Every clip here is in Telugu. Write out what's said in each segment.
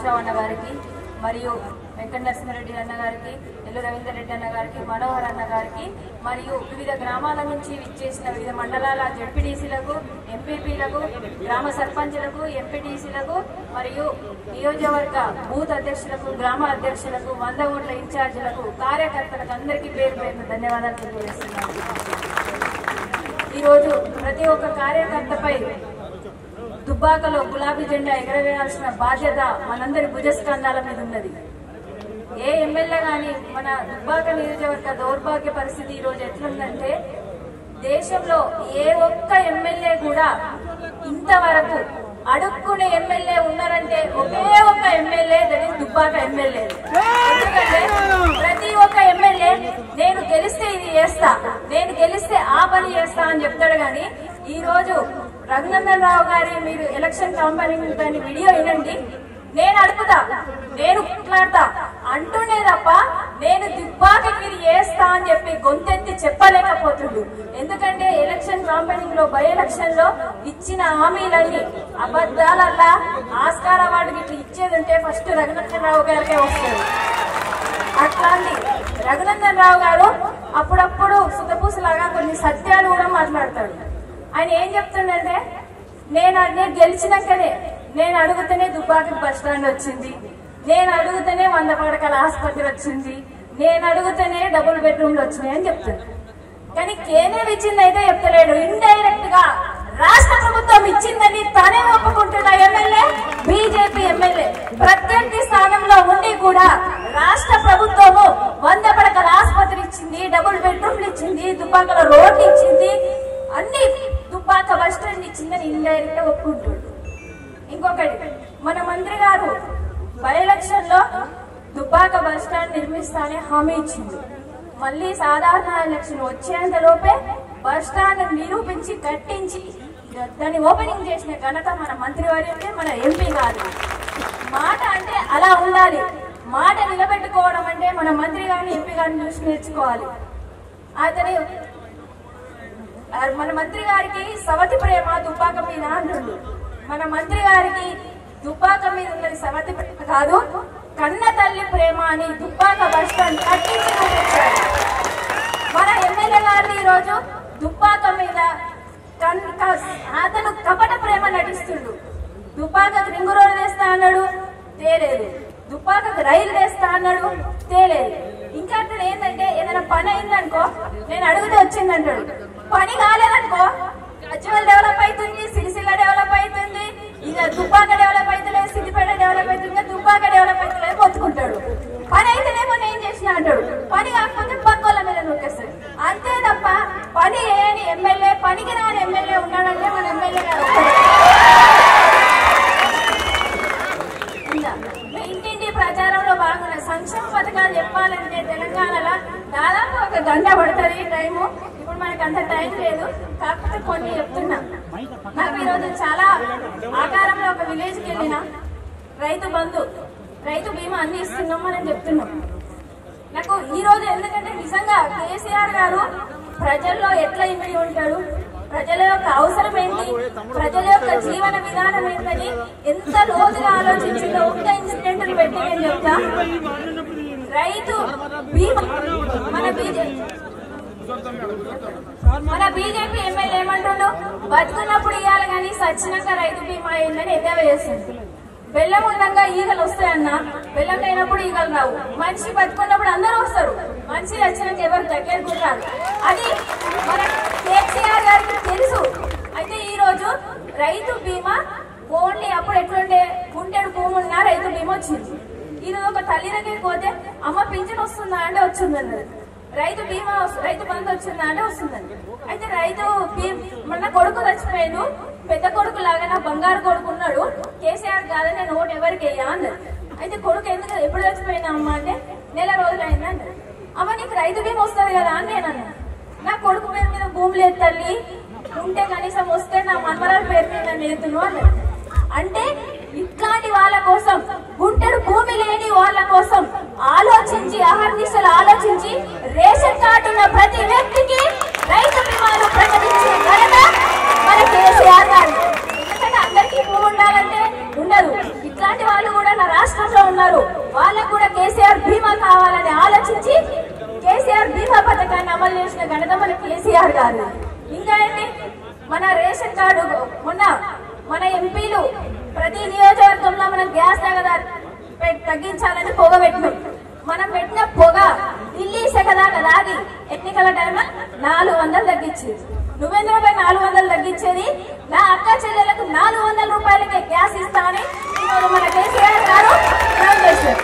రావు అన్న గారికి మరియు వెంకట నరసింహారెడ్డి అన్న గారికి ఎల్లు రవీందర్ రెడ్డి అన్న గారికి మనోహర్ అన్న గారికి మరియు వివిధ గ్రామాల నుంచి విచ్చేసిన వివిధ మండలాల జడ్పీటీసీలకు ఎంపీపీలకు గ్రామ సర్పంచులకు ఎంపీటీసీలకు మరియు నియోజకవర్గ బూత్ అధ్యక్షులకు గ్రామ అధ్యక్షులకు వంద ఓట్ల ఇన్ఛార్జీలకు కార్యకర్తలకు అందరికీ పేరు పేరున ధన్యవాదాలు తెలియజేస్తున్నాను ఈరోజు ప్రతి ఒక్క కార్యకర్తపై దుబ్బాకలో గులాబీ జెండా ఎగరవేయాల్సిన బాధ్యత మనందరి భుజస్కంధాల మీద ఉన్నది ఏ ఎమ్మెల్యే గాని మన దుబ్బాక నియోజకవర్గ దౌర్భాగ్య పరిస్థితి ఈ రోజు ఎట్లుందంటే దేశంలో ఏ ఒక్క ఎమ్మెల్యే కూడా ఇంతవరకు అడుక్కునే ఎమ్మెల్యే ఉన్నారంటే ఒకే ఒక్క MLA that is Dubbaka MLA ఎందుకంటే ప్రతి ఒక్క ఎమ్మెల్యే నేను గెలిస్తే ఇది చేస్తా నేను గెలిస్తే ఆ పని చేస్తా అని చెప్తాడు గాని ఈ రోజు రఘునందన్ రావు గారి మీరు ఎలక్షన్ కంపెనీ దాని వీడియో వినండి నేను అడుపుతా నేను మాట్లాడతా అంటుండే తప్ప నేను దుబ్బాకగిరి చేస్తా అని చెప్పి గొంతెత్తి చెప్పలేకపోతుండు ఎందుకంటే ఎలక్షన్ కాంపెనింగ్ లో బై ఎలక్షన్ లో ఇచ్చిన హామీలన్నీ అబద్ధాలల్లా ఆస్కార్ అవార్డు ఇట్లా ఇచ్చేది ఉంటే ఫస్ట్ రఘునందన్ రావు గారికే వస్తుంది అట్లాంటి రఘునందన్ రావు గారు అప్పుడప్పుడు సుతపూసలాగా కొన్ని సత్యాలు కూడా మాట్లాడతాడు ఆయన ఏం చెప్తుండంటే నేను నేను గెలిచినాకనే నేను అడుగుతూనే దుబ్బాకి బస్ స్టాండ్ వచ్చింది నేను అడుగుతూనే వంద పడకల ఆసుపత్రి వచ్చింది నేను అడుగుతూనే డబుల్ బెడ్రూమ్లు వచ్చినాయి అని చెప్తున్నాడు కానీ కేనేది ఇచ్చింది అయితే చెప్తలేడు ఇండైరెక్ట్ గా రాష్ట్ర ప్రభుత్వం ఇచ్చిందని తానే ఒప్పుకుంటున్న ఎమ్మెల్యే బీజేపీ ఎమ్మెల్యే ప్రత్యర్థి స్థానంలో ఉండి కూడా రాష్ట్ర ప్రభుత్వము వంద పడకల ఆసుపత్రి ఇచ్చింది డబుల్ బెడ్రూమ్లు ఇచ్చింది దుబ్బాకల రోడ్లు ఇచ్చింది అన్ని దుబ్బాక బస్ స్టాండ్ ఇచ్చిందని ఇండైరెక్ట్ గా ఒప్పుకుంటున్నాడు ఇంకొకటి మన మంత్రి గారు బై ఎలక్షన్ లో దుబ్బాక బస్ స్టాండ్ నిర్మిస్తానని హామీ ఇచ్చింది మళ్ళీ సాధారణ ఎలక్షన్ వచ్చేంత లోపే బస్ స్టాండ్ నిరూపించి కట్టించి దాన్ని ఓపెనింగ్ చేసిన ఘనత మన మంత్రి వారి మన ఎంపీ గారు మాట అంటే అలా ఉండాలి మాట నిలబెట్టుకోవడం అంటే మన మంత్రి గారిని ఎంపీ గారిని చూసి నేర్చుకోవాలి అతని ఆ, మన మంత్రి గారికి సవతి ప్రేమ దుబ్బాక మీద అంటుండు మన మంత్రి గారికి దుబ్బాక మీద ఉన్నది సవతి ప్రేమ కాదు కన్న తల్లి ప్రేమ అని దుబ్బాక బస్ స్టాండ్ కట్టించి చూపించాడు మన ఎమ్మెల్యే గారిని ఈరోజు దుబ్బాక మీద కన్- క- అతను కపట ప్రేమ నటిస్తుండు దుబ్బాకకు రింగు రోడ్ వేస్తా అన్నాడు తేలేదు దుబ్బాకకు రైలు వేస్తా అన్నాడు తేలేదు ఇంకా అతను ఏంటంటే ఏదైనా పని అయిందనుకో నేను అడిగితే వచ్చిందంటాడు పని కాలేదనుకో గజ్వల్ డెవలప్ అవుతుంది సిరిసిల్ల డెవలప్ అవుతుంది ఇక దుబ్బాక డెవలప్ అవుతలేదు సిద్దిపేట డెవలప్ అవుతుంది ఇంకా దుబ్బాక డెవలప్ అవుతలేదు మొత్తుకుంటాడు పని అయితేనేమో నేను చేసిన అంటాడు పని కాకపోతే పక్కోళ్ళ మీద నొక్కేస్తాడు అంతే తప్ప పని చేయని ఎమ్మెల్యే పనికి రాని ఎమ్మెల్యే ఉన్నాడంటే మన ఎమ్మెల్యే గారు ఒక్కడే. ఉందా? మీ ఇంటింటి ప్రచారంలో భాగంగా సంక్షేమ పథకాలు చెప్పాలంటే తెలంగాణలో దాదాపు ఒక గంట పడుతుంది టైము ఇప్పుడు మనకి అంత టైం లేదు కాకపోతే కొన్ని చెప్తున్నా నాకు ఈరోజు చాలా ఆకారంలో ఒక విలేజ్కి వెళ్ళిన రైతు బంధు రైతు బీమా అన్ని ఇస్తున్నాం మనం చెప్తున్నాం నాకు ఈ రోజు ఎందుకంటే నిజంగా కేసీఆర్ గారు ప్రజల్లో ఎట్లా ఇమిడి ఉంటాడు ప్రజల యొక్క అవసరం ఏంటి ప్రజల యొక్క జీవన విధానం ఏంటని ఎంత లోతుగా ఆలోచించిందో ఒక్క ఇన్సిడెంట్ పెట్టి నేను చెప్తా రైతు బీమా మన బీజేపీ మన బీజేపీ ఎమ్మెల్యే ఏమంటుండు బతుకున్నప్పుడు ఇవ్వాలి కానీ సచ్చినాక రైతు బీమా అయిందని ఎద్దేవా చేస్తుంది బెల్లం ఉండగా ఈగలు వస్తాయన్న బెల్లం లేనప్పుడు ఈగలు రావు మనిషి బతుకున్నప్పుడు అందరూ వస్తారు మనిషి వచ్చినాక ఎవరు దగ్గరకు రారు అది మన కేసీఆర్ గారికి తెలుసు అయితే ఈ రోజు రైతు బీమా ఓన్లీ అప్పుడు ఎట్లుండే గుంటెడు భూమి ఉన్నా రైతు బీమా వచ్చింది ఈ రోజు ఒక తల్లి దగ్గరికి పోతే అమ్మ పింఛన్ వస్తుందా అంటే వచ్చిందన్నది రైతు బీమా వస్తు- రైతు బంధు వచ్చిందా అంటే వస్తుందండి అయితే రైతు బీ- మన కొడుకు చచ్చిపోయాడు పెద్ద కొడుకు లాగా నా బంగారు కొడుకు ఉన్నాడు కేసీఆర్ కాదని నేను ఓటు ఎవరికి వేయా అన్నది అయితే కొడుకు ఎందుకు ఎప్పుడు చచ్చిపోయినా అమ్మ అంటే నెల రోజులు అయింది అన్నది అమ్మ నీకు రైతు బీమా వస్తుంది కదా అని నేను అన్నా నా కొడుకు పేరు మీద భూమి లేదు తల్లి ఉంటే కనీసం వస్తే నా మనవరాల పేరు మీద నేను ఎత్తును అన్నది అంటే ఇట్లాంటి వాళ్ళ కోసం గుంటెడు భూమి లేని వాళ్ళ కోసం ఆలోచించి అహర్నిశలు ఆలోచించి రేషన్ కార్డు ఉన్న ప్రతి వ్యక్తికి రైతు బీమాను ప్రకటించే ఘనత మన కేసీఆర్ గారు ఎందుకంటే అందరికీ భూమి ఉండాలంటే ఉండదు ఇట్లాంటి వాళ్ళు కూడా నా రాష్ట్ర ఉన్నారు వాళ్ళకు కూడా కేసీఆర్ బీమా కావాలని ఆలోచించి కేసీఆర్ బీమా పథకాన్ని అమలు చేసిన ఘనత మన కేసీఆర్ గారు ఇంకా ఏంటి మన రేషన్ కార్డు మొన్న మన ఎంపీలు ప్రతి నియోజకవర్గంలో మనం గ్యాస్ తగదా తగ్గించాలని పొగ పెట్టినాం మనం పెట్టిన పొగ ఢిల్లీ శాఖ దాకా దాగి ఎన్నికల టైం నాలుగు వందలు తగ్గించింది నువ్వెందుకు రూపాయలు నాలుగు వందలు తగ్గించేది నా అక్క చెల్లెలకు నాలుగు వందల రూపాయలకే గ్యాస్ ఇస్తామని ఈరోజు మన కేసీఆర్ గారు అనౌన్స్ చేశారు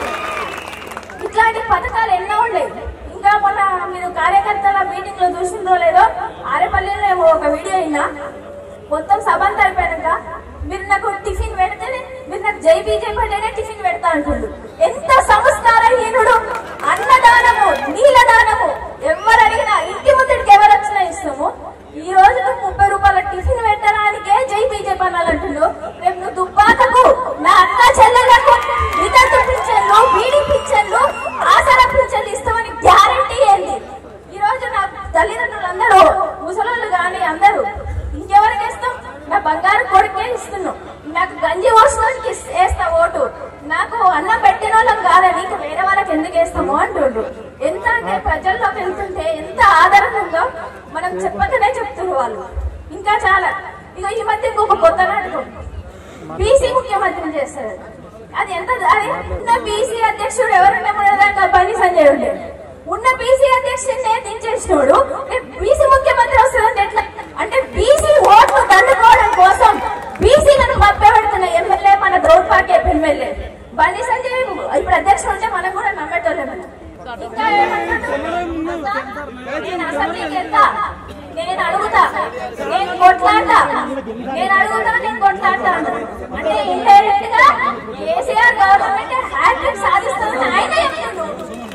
ఇట్లాంటి పథకాలు ఎన్నో ఉన్నాయి ఇంకా మొన్న మీరు కార్యకర్తల మీటింగ్ లో చూసిందో లేదో ఆరేపల్లిలో ఏమో ఒక వీడియో అయినా మొత్తం సభ అంతా అయిపోయాక మీరు నాకు టిఫిన్ పెడితే మీరు నాకు జై బీజేపీ అంటేనే టిఫిన్ పెడతా అంటుండు ఎంత సంస్కారహీనుడు అన్నదానము నీలదానము ఎవరు అడిగినా ఇంటి ముందుడికి ఎవరు వచ్చినా ఇస్తాము ఈ రోజు నువ్వు ముప్పై రూపాయల టిఫిన్ పెట్టడానికే జై బీజేపీ అనాలంటుండు రేపు నువ్వు దుబ్బాకకు నా అక్క చెల్లెలకు వితంతు పింఛన్లు బీడీ పింఛన్లు ఆసరా పింఛన్లు ఇస్తామని గ్యారంటీ ఏంది ఈ రోజు నా తల్లిదండ్రులందరూ ముసలోళ్ళు గాని అందరూ ఇంకెవరికి ఇస్తాం నా బంగారు కొడుకే ఇస్తున్నాం నాకు గంజి పోసుకోవడానికి వేస్తా ఓటు నాకు అన్నం పెట్టిన వాళ్ళం కాదని ఇంకా వేరే వాళ్ళకి ఎందుకు వేస్తాము అంటుండ్రు ఎంత అంటే ప్రజల్లోకి వెళ్తుంటే ఎంత ఆదరణ ఉందో మనం చెప్పకనే చెప్తున్నారు వాళ్ళు ఇంకా చాలా ఇక ఈ మధ్య ఇంకొక కొత్త నాటకం బీసీ ముఖ్యమంత్రిని చేస్తారు అది ఎంత అది ఉన్న బీసీ అధ్యక్షుడు ఎవరుంటే మన బండి సంజయ్ ఉండే ఉన్న బీసీ అధ్యక్షుడినే దించేసినోడు బీసీ ముఖ్యమంత్రి వస్తుందంటే ఎట్లా అంటే బీసీ ఓట్లు దండుకోవడం కోసం బీసీలను మభ్యపెడుతున్న ఎమ్మెల్యే మన దౌర్భాగ్య ఎమ్మెల్యే బండి సంజయ్ ఇప్పుడు అధ్యక్షుడు ఉంటే మనం కూడా నమ్మేటోళ్ళే ఇంకా ఏమంటున్నాడు? నేను అసెంబ్లీకి వెళ్తా నేను అడుగుతా నేను కొట్లాడతా నేను అడుగుతా నేను కొట్లాడతా అంటారు. అంటే ఇండైరెక్ట్ గా కేసీఆర్ గవర్నమెంట్ హ్యాట్రిక్ సాధిస్తుందని ఆయన చెప్తుండు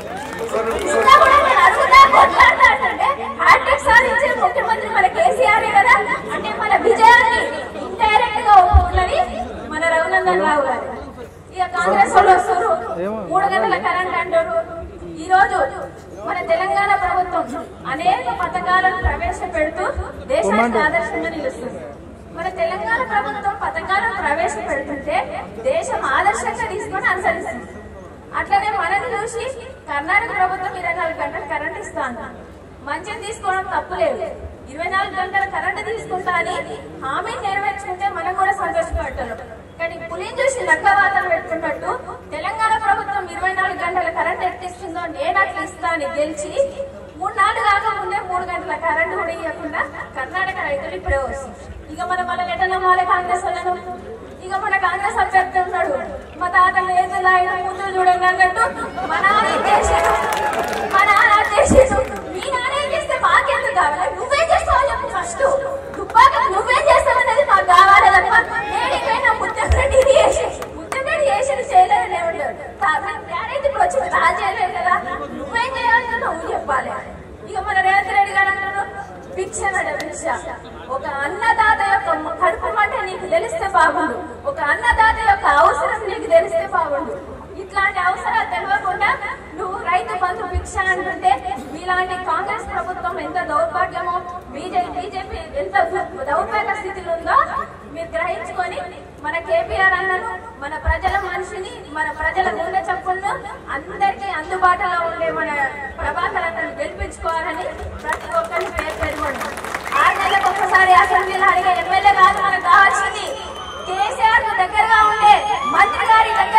ఇంకా కూడా నేను అడుగుతా కొట్లాడతా అంటే హ్యాట్రిక్ సాధించే ముఖ్యమంత్రి మన కేసీఆర్ కదా అంటే మన విజయాన్ని ఇండైరెక్ట్ గా ఒప్పుకున్నది మన రఘునందన్ రావు గారు ఇక కాంగ్రెస్ వాళ్ళు వస్తారు మూడు గంటల కరెంట్ అంటారు ఈ రోజు మన తెలంగాణ ప్రభుత్వం అనేక పథకాలను ప్రవేశపెడుతూ దేశానికి ఆదర్శంగా నిలుస్తుంది మన తెలంగాణ ప్రభుత్వం పథకాలను ప్రవేశపెడుతుంటే దేశం ఆదర్శంగా తీసుకొని అనుసరిస్తుంది అట్లనే మనని చూసి కర్ణాటక ప్రభుత్వం ఇరవై నాలుగు గంటలు కరెంట్ ఇస్తాను మంచిగా తీసుకోవడం తప్పులేదు ఇరవై నాలుగు గంటల కరెంట్ తీసుకుంటా అని హామీ నెరవేర్చుకుంటే మనం కూడా సంతోషపడతాం కానీ పులిని చూసి నక్కవాతలు పెట్టుకున్నట్టు తెలంగాణ ప్రభుత్వం ఇరవై నాలుగు గంటల కరెంట్ ఎట్టిస్తుందో నేను అట్లా ఇస్తా అని గెలిచి మూడు నాలుగు కాక ముందే మూడు గంటల కరెంట్ కూడా ఇవ్వకుండా కర్ణాటక రైతులు ఇప్పుడే వస్తుంది ఇక మన మన నమ్మాలి కాంగ్రెస్ వాళ్ళను ఇక మన కాంగ్రెస్ అభ్యర్థి ఉన్నాడు మా తాత లేదు ఆయన ముందు చూడండి అన్నట్టు మా నాన్న ఏం చేసాడు మా నాన్న అది చేసాడు మీ నాన్న ఏం చేస్తే మాకెందుకు కావాలి నువ్వేం చేస్తావో చెప్పు ఫస్ట్ దుబ్బాక నువ్వేం చేస్తావనేది మాకు కావాలి తప్ప నేడికైనా ముత్తెరెడ్డి ఇది చేసి ముత్తెరెడ్డి చేసి చేయలేదనే ఉండదు డాడీ ఇప్పుడు వచ్చి తా చేయలేదు కదా నువ్వేం చేయాలంటే నువ్వు చెప్పాలి ఇక మన రేవంత్ రెడ్డి గారు అంటారు భిక్ష నడ భిక్ష ఒక అన్నదాత యొక్క కడుపు మంట నీకు తెలిస్తే బాగుండు ఒక అన్నదాత యొక్క అవసరం నీకు తెలిస్తే బాగుండు ఇట్లాంటి అవసరాలు తెలియకుండా నువ్వు రైతు బంధు భిక్ష అంటుంటే మీలాంటి కాంగ్రెస్ ప్రభుత్వం ఎంత దౌర్భాగ్యమో బీజేపీ బీజేపీ ఎంత దు- దౌర్భాగ్య స్థితిలో ఉందో మీరు గ్రహించుకొని మన కేపీఆర్ అన్నను మన ప్రజల మనిషిని మన ప్రజల గుండె చప్పులను అందరికీ అందుబాటులో ఉండే మన ప్రభాకర్ అన్నను గెలిపించుకోవాలని ప్రతి ఒక్కరిని పేరు పెట్టుకోండి ఆరు నెలలకు ఒక్కసారి అసెంబ్లీలో అడిగే ఎమ్మెల్యే కాదు మనకు కావాల్సింది కేసీఆర్ కు దగ్గరగా ఉండే మంత్రి గారి దగ్గర